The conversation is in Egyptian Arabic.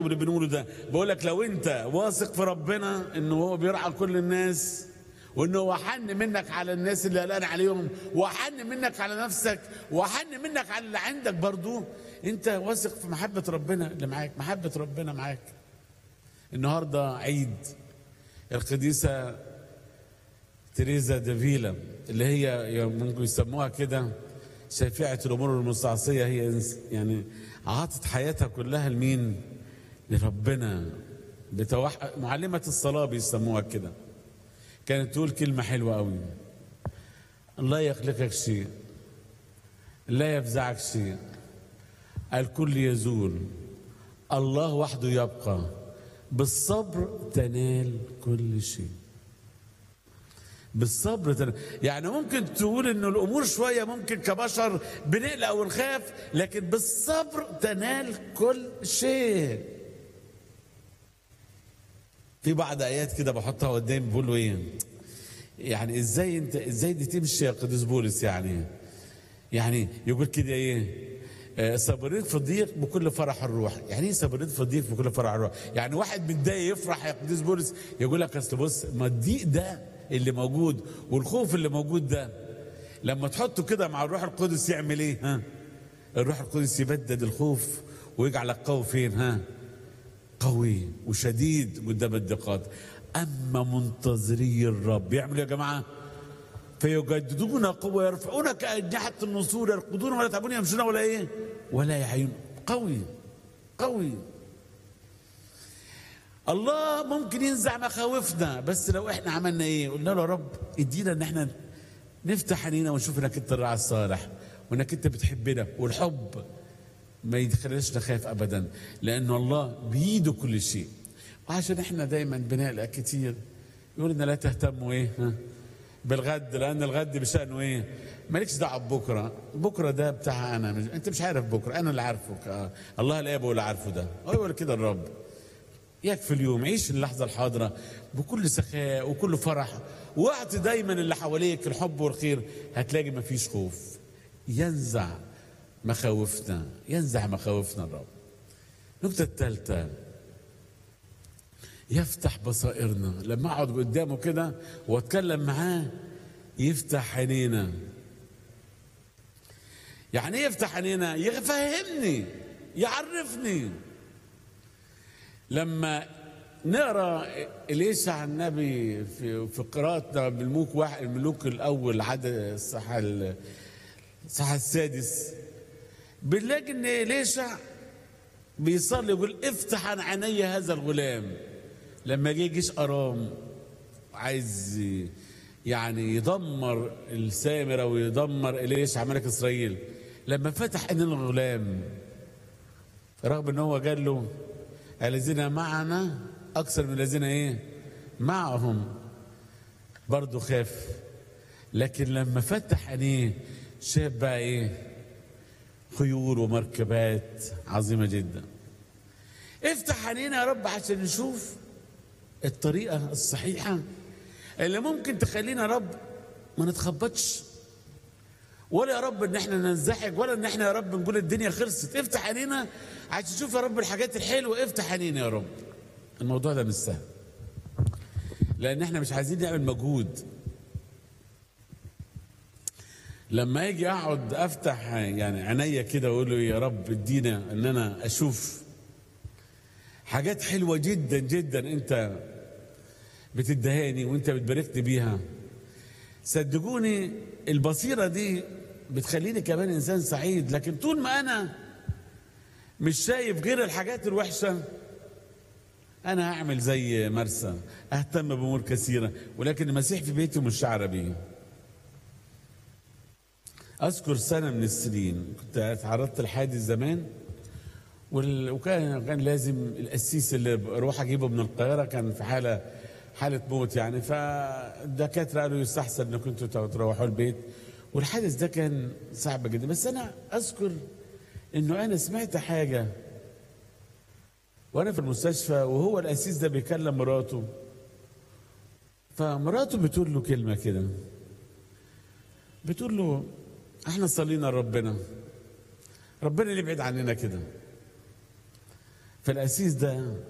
اللي بنقوله ده بقول لك لو انت واثق في ربنا انه هو بيرعى كل الناس وانه هو حن منك على الناس اللي قلقان عليهم وحن منك على نفسك وحن منك على اللي عندك برضو انت واثق في محبة ربنا اللي معاك محبة ربنا معاك النهاردة عيد القديسة تريزا دافيلا اللي هي ممكن يسموها كده شفيعة الأمور المستعصية هي يعني عاطت حياتها كلها لمين؟ لربنا بتوح... معلمة الصلاة بيسموها كده كانت تقول كلمة حلوة قوي لا يخلقك شيء لا يفزعك شيء الكل يزول الله وحده يبقى بالصبر تنال كل شيء بالصبر تنال. يعني ممكن تقول انه الامور شويه ممكن كبشر بنقلق ونخاف لكن بالصبر تنال كل شيء في بعض ايات كده بحطها قدامي بقول له ايه يعني ازاي انت ازاي دي تمشي يا قديس بولس يعني يعني يقول كده ايه آه، صابرين في الضيق بكل فرح الروح يعني ايه صابرين في الضيق بكل فرح الروح يعني واحد متضايق يفرح يا قديس بولس يقول لك اصل بص ما الضيق ده اللي موجود والخوف اللي موجود ده لما تحطه كده مع الروح القدس يعمل ايه ها الروح القدس يبدد الخوف ويجعلك قوي فين ها قوي وشديد قدام الضيقات اما منتظري الرب يعمل يا جماعه فيجددون قوة يرفعون كأجنحة النسور يرقدون ولا يتعبون يمشون ولا ايه ولا يعيون قوي قوي الله ممكن ينزع مخاوفنا بس لو احنا عملنا ايه قلنا له يا رب ادينا ان احنا نفتح عينينا ونشوف انك انت الراعي الصالح وانك انت بتحبنا والحب ما يخليناش نخاف ابدا لانه الله بايده كل شيء وعشان احنا دايما بنقلق كتير يقول لنا لا تهتموا ايه ها بالغد لان الغد بشانه ايه مالكش دعوه ببكره بكره ده بتاع انا مش... انت مش عارف بكره انا اللي عارفك آه. الله الاب هو اللي عارفه ده هو يقول كده الرب يكفي اليوم عيش اللحظه الحاضره بكل سخاء وكل فرح واعطي دايما اللي حواليك الحب والخير هتلاقي مفيش خوف ينزع مخاوفنا ينزع مخاوفنا الرب النقطه الثالثه يفتح بصائرنا لما اقعد قدامه كده واتكلم معاه يفتح عينينا يعني ايه يفتح عينينا يفهمني يعرفني لما نقرا اليشع النبي في في قراءتنا بالملوك واحد الملوك الاول عدد الصحة الصحة السادس بنلاقي ان اليشع بيصلي يقول افتح عن عيني هذا الغلام لما جه جيش ارام عايز يعني يدمر السامره ويدمر اليشع ملك اسرائيل لما فتح عين الغلام رغم ان هو قال له الذين معنا اكثر من الذين ايه معهم برضه خاف لكن لما فتح عينيه شاف بقى ايه خيول ومركبات عظيمه جدا افتح عينينا يا رب عشان نشوف الطريقة الصحيحة اللي ممكن تخلينا يا رب ما نتخبطش ولا يا رب ان احنا ننزعج ولا ان احنا يا رب نقول الدنيا خلصت افتح عينينا عشان تشوف يا رب الحاجات الحلوة افتح عينينا يا رب الموضوع ده مش سهل لان احنا مش عايزين نعمل مجهود لما اجي اقعد افتح يعني عينيا كده واقول له يا رب ادينا ان انا اشوف حاجات حلوة جدا جدا انت بتدهاني وانت بتباركني بيها صدقوني البصيرة دي بتخليني كمان انسان سعيد لكن طول ما انا مش شايف غير الحاجات الوحشة انا هعمل زي مرسى اهتم بامور كثيرة ولكن المسيح في بيتي مش شعر بيه اذكر سنة من السنين كنت تعرضت لحادث زمان وكان كان لازم القسيس اللي اروح اجيبه من القاهره كان في حاله حاله موت يعني فالدكاتره قالوا يستحسن انكم انتوا تروحوا البيت والحادث ده كان صعب جدا بس انا اذكر انه انا سمعت حاجه وانا في المستشفى وهو القسيس ده بيكلم مراته فمراته بتقول له كلمه كده بتقول له احنا صلينا لربنا ربنا اللي يبعد عننا كده فالقسيس ده